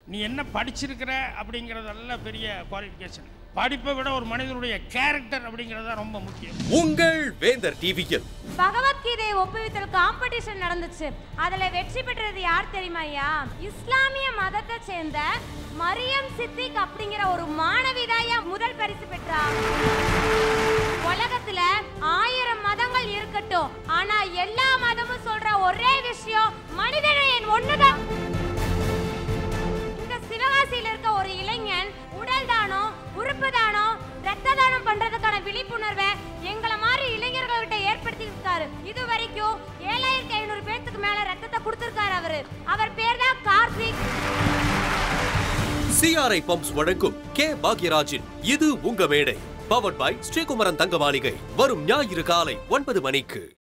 நீ என்ன படிச்சிருக்கிற அப்படிங்கிறதெல்லாம் பெரிய குவாலிஃபிகேஷன் படிப்பை விட ஒரு மனிதனுடைய கேரக்டர் அப்படிங்கிறது தான் ரொம்ப முக்கியம் உங்கள் வேந்தர் டிவியில் பகவத்கீதையை ஒப்புவித்தல் காம்படிஷன் நடந்துச்சு அதுல வெற்றி பெற்றது யார் தெரியுமா ஐயா இஸ்லாமிய மதத்தை சேர்ந்த மரியம் சித்திக் அப்படிங்கிற ஒரு மாணவி தாயா முதல் பரிசு பெற்றா உலகத்துல ஆயிரம் மதங்கள் இருக்கட்டும் ஆனா எல்லா மதமும் சொல்ற ஒரே விஷயம் மனிதநேயம் ஒண்ணுதான் இங்க சிவகாசியில இருக்க ஒரு இளைஞன் உடல் தானம் உறுப்பு தானம் ரத்த தானம் பண்றதுக்கான விழிப்புணர்வை எங்களை மாதிரி இளைஞர்கள்கிட்ட ஏற்படுத்தி இருக்காரு இது வரைக்கும் ஏழாயிரத்தி ஐநூறு பேர்த்துக்கு மேல ரத்தத்தை கொடுத்திருக்காரு அவரு அவர் பேர் தான் கார்த்திக் சிஆர்ஐ பம்ப்ஸ் வழங்கும் கே பாக்யராஜின் இது உங்க மேடை பவர்ட் பை ஸ்ரீகுமரன் தங்க மாளிகை வரும் ஞாயிறு காலை ஒன்பது மணிக்கு